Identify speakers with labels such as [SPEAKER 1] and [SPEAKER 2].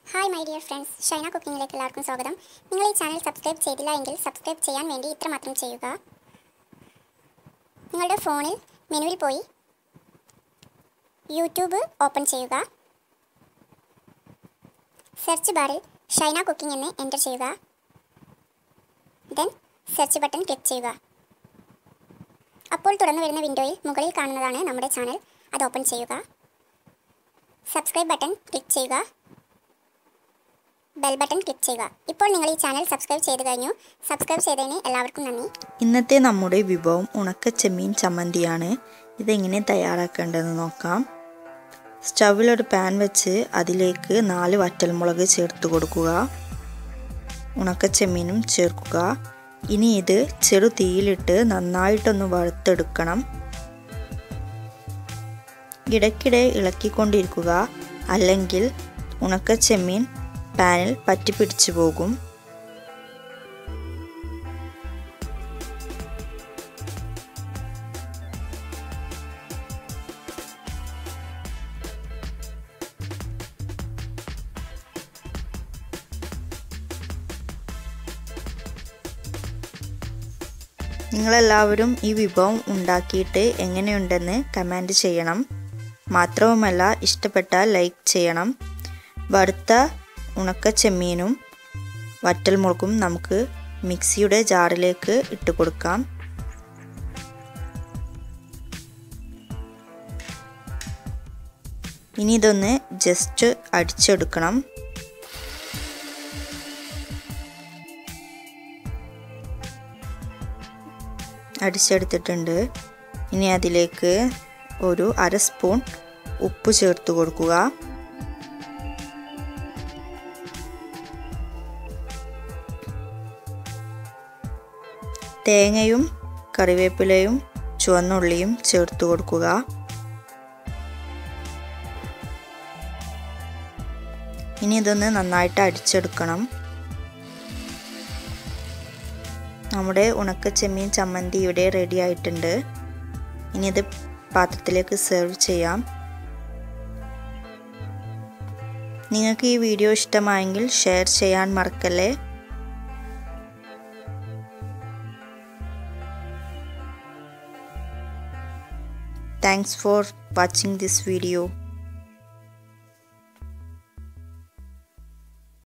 [SPEAKER 1] Hi my dear friends Shaina കുക്കിങ്ങിലേക്ക് എല്ലാവർക്കും സ്വാഗതം നിങ്ങൾ ഈ ചാനൽ സബ്സ്ക്രൈബ് ചെയ്തില്ല എങ്കിൽ സബ്സ്ക്രൈബ് ചെയ്യാൻ വേണ്ടി ഇത്രമാത്രം ചെയ്യുക നിങ്ങളുടെ ഫോണിൽ മെനുവിൽ പോയി യൂട്യൂബ് ഓപ്പൺ ചെയ്യുക സെർച്ച് ബാറിൽ ഷൈന കുക്കിംഗ് എന്ന് എൻ്റർ ചെയ്യുക ദെൻ സെർച്ച് ബട്ടൺ ക്ലിക്ക് ചെയ്യുക അപ്പോൾ തുറന്നു വരുന്ന വിൻഡോയിൽ മുകളിൽ കാണുന്നതാണ് നമ്മുടെ ചാനൽ അത് ഓപ്പൺ ചെയ്യുക സബ്സ്ക്രൈബ് ബട്ടൺ ക്ലിക്ക് ചെയ്യുക ബെൽ ബട്ടൺ ക്ലിക്ക് ചെയ്യുക ഇപ്പോൾ നിങ്ങൾ ഈ ചാനൽ സബ്സ്ക്രൈബ് ചെയ്ത് കഴിഞ്ഞു സബ്സ്ക്രൈബ് ചെയ്തതിന് എല്ലാവർക്കും നന്ദി
[SPEAKER 2] ഇന്നത്തെ നമ്മുടെ വിഭവം ഉണക്ക ചെമ്മീൻ ചമ്മന്തിയാണ് ഇതെങ്ങനെ തയ്യാറാക്കേണ്ടതെന്ന് നോക്കാം സ്റ്റൗവിലൊരു പാൻ വെച്ച് അതിലേക്ക് നാല് വറ്റൽമുളക് ചേർത്ത് കൊടുക്കുക ഉണക്ക ചെമ്മീനും ചേർക്കുക ഇനി ഇത് ചെറു തീയിലിട്ട് നന്നായിട്ടൊന്ന് വറുത്തെടുക്കണം ഇടയ്ക്കിടെ ഇളക്കിക്കൊണ്ടിരിക്കുക അല്ലെങ്കിൽ ഉണക്ക ചെമ്മീൻ പാനിൽ പറ്റിപ്പിടിച്ചു പോകും നിങ്ങളെല്ലാവരും ഈ വിഭവം ഉണ്ടാക്കിയിട്ട് എങ്ങനെയുണ്ടെന്ന് കമൻറ്റ് ചെയ്യണം മാത്രവുമല്ല ഇഷ്ടപ്പെട്ടാൽ ലൈക്ക് ചെയ്യണം വറുത്ത ഉണക്ക ചെമ്മീനും വറ്റൽമുളകും നമുക്ക് മിക്സിയുടെ ജാറിലേക്ക് ഇട്ട് കൊടുക്കാം ഇനി ഇതൊന്ന് ജസ്റ്റ് അടിച്ചെടുക്കണം അടിച്ചെടുത്തിട്ടുണ്ട് ഇനി അതിലേക്ക് ഒരു അര സ്പൂൺ ഉപ്പ് ചേർത്ത് കൊടുക്കുക തേങ്ങയും കറിവേപ്പിലയും ചുവന്നുള്ളിയും ചേർത്ത് കൊടുക്കുക ഇനി ഇതൊന്ന് നന്നായിട്ട് അടിച്ചെടുക്കണം നമ്മുടെ ഉണക്ക ചെമ്മീൻ ചമ്മന്തി ഇവിടെ റെഡി ആയിട്ടുണ്ട് ഇനി ഇത് പാത്രത്തിലേക്ക് സെർവ് ചെയ്യാം നിങ്ങൾക്ക് ഈ വീഡിയോ ഇഷ്ടമായെങ്കിൽ ഷെയർ ചെയ്യാൻ മറക്കല്ലേ Thanks for watching this video.